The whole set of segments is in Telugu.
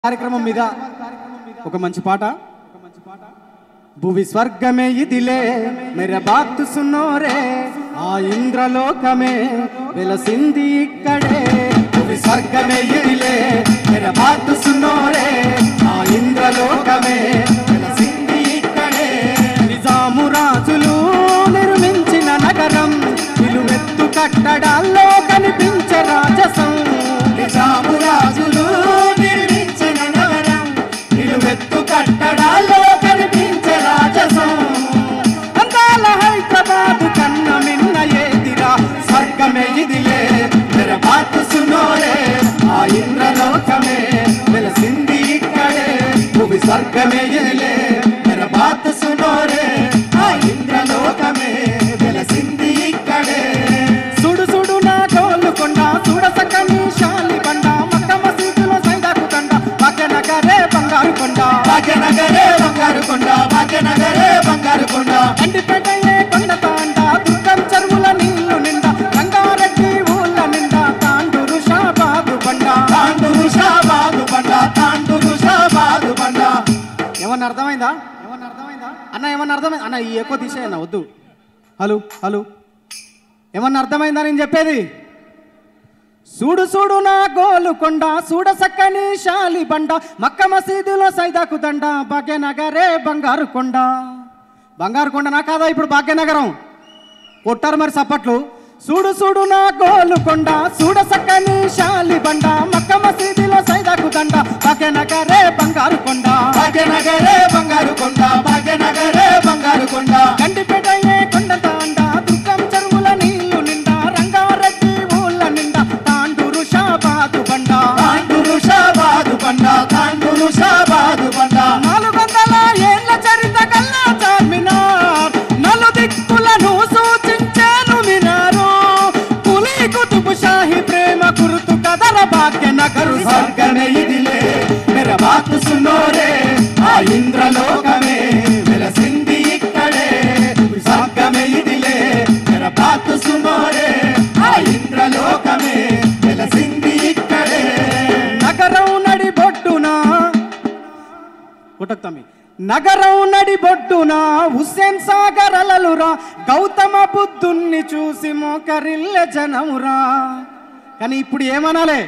కార్యక్రమం మీద ఒక మంచి పాట భువి స్వర్గమే ఇదిలే మెర బాతు సున్నోరే ఆ ఇంద్రలోకమే వెలసింది ఇక్కడే భువి స్వర్గమే ఇదిలే మెర బాతు సున్నోరే ఆ ఇంద్రలోకమే వెలసింది ఇక్కడే నిజాము రాజులు నిర్మించిన నగరం నిలువెత్తు కట్టడాల్లో కనిపించే రాజసం నిజాము రాజులు నిర్మించిన నగరం నిలువెత్తు కట్టడాల్లో కనిపించే రాజసం అందాల హైదరాబాదు కన్న మిన్న ఏదిరా స్వర్గమే ఇదిలే మెరబాతు సునోరే ఆ ఇంద్రలోకమే వెలసింది ఇక్కడే భూమి స్వర్గమే ఇదిలే మెరబాతు సునోరే ఆ ఇంద్రలోకమే వెలసింది ఇక్కడే సుడు సుడు నా కోలుకొండ చూడ సక్కని శాలి బండ మక్క మసీదులో సైదాకు దండ భాగ్యనగరే బంగారు కొండ భాగ్యనగరే బంగారు కొండ భాగ్యనగరే బంగారు కొండ కంటిపేటయే కొండ తాండ దుర్గం చెరువుల నీళ్లు నిండా రంగారెడ్డి ఊళ్ళ నిండా తాండూరు షాబాదు బండ తాండూరు షాబాదు బండ తాండూరు షాబాదు బండ ఏమన్నా అర్థమైందా ఏమన్నా అర్థమైందా అన్న ఏమన్నా అర్థమైందా అన్న ఈ ఎక్కువ తీసేయన్న వద్దు హలో హలో ఏమన్నా అర్థమైందా నేను చెప్పేది సూడు సూడు నా గోలు కొండ సూడ సక్కని శాలి బండ మక్క మసీదులో సైదాకు దండ భాగ్యనగరే బంగారు కొండ బంగారు కొండనా కాదా ఇప్పుడు భాగ్యనగరం కొట్టారు మరి సప్పట్లు సూడు సూడు నా గోలు కొండ సూడ సక్కని శాలి బండ మక్క మసీదులో సైదాకు దండ భాగ్యనగరే బంగారు కొండ భాగ్యనగరే బంగారు కొండ భాగ్యనగరే బంగారు కొండ కంటిపేటయే కొండ తాండ దుర్గం చెరువుల నీళ్లు నిండా రంగారెడ్డి ఊళ్ళ నిండా తాండూరు షాబాదు బండ తాండూరు షాబాదు బండ తాండూరు షాబాదు బండ నాలుగు వందల ఏళ్ల చరిత కల్లా చార్మినార్ నలు దిక్కులను సూచించాను మినారు పులి కుతుబు షాహి ప్రేమ గురుతు కదల భాగ్య నగరు స్వర్గమే ఇదిలే మెరబాతు సున్నోరే ఆ ఇంద్రలోకమే వెలసింది ఇక్కడే స్వర్గమే ఇదిలే మెరబాతు సున్నోరే ఆ ఇంద్రలోకమే వెలసింది ఇక్కడే నగరం నడి బొడ్డున కొట్టక్తమి నగరం నడి బొడ్డున హుస్సేన్ సాగర్ అలలురా గౌతమ బుద్ధుణ్ణి చూసి మోకరిల్లె జనమురా కానీ ఇప్పుడు ఏమనాలే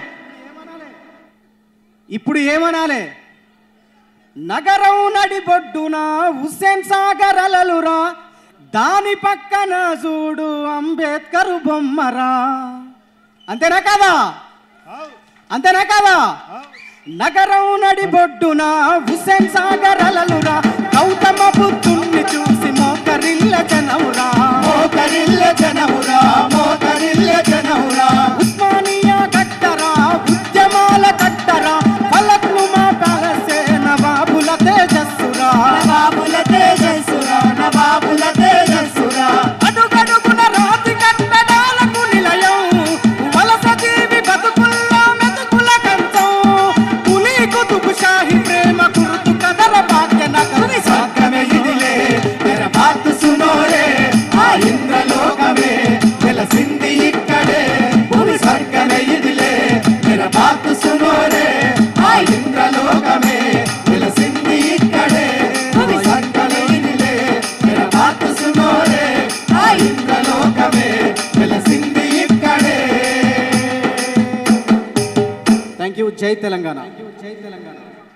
ఇప్పుడు ఏమనాలే నగరం నడి బొడ్డున హుస్సేన్ సాగర్ అలలురా దాని పక్కన చూడు అంబేద్కర్ బొమ్మరా అంతేనా కదా అంతేనా కాదా నగరం నడి బొడ్డున హుసేన్ సాగర్ అలలురా గౌతమ బుద్ధుణ్ణి చూసి మోకరిల్ల జనవురా మోకరిల్ల జనమురా మోకరిల్ల జనమురా ఉస్మానియా కట్టరా ఉద్యమాల కట్టరా ఫలక్ను మా పలసే నవాబుల తేజస్సురా నవాబుల తేజస్సురా నవాబుల తేజస్సురా అడుగడుగున రాతి కట్టడాలకు నిలయం వలస జీవి బతుకుల్లో మెతుకుల కంచం పులి కుతుబు షాహి ప్రేమ గుర్తు కదర భాగ్య నగరి స్వర్గమే ఇదిలే మెరబాతు సునోరే ఆ ఇంద్రలోకమే వెలసింది ఇక్కడే భూమి స్వర్గమే ఇదిలే మెరబాతు సునోరే ఆ ఇంద్రలోకమే వెలసింది ఇక్కడే భూమి స్వర్గమే ఇదిలే మెరబాతు సునోరే ఆ ఇంద్రలోకమే వెలసింది ఇక్కడే థ్యాంక్ యూ జై తెలంగాణ జై తెలంగాణ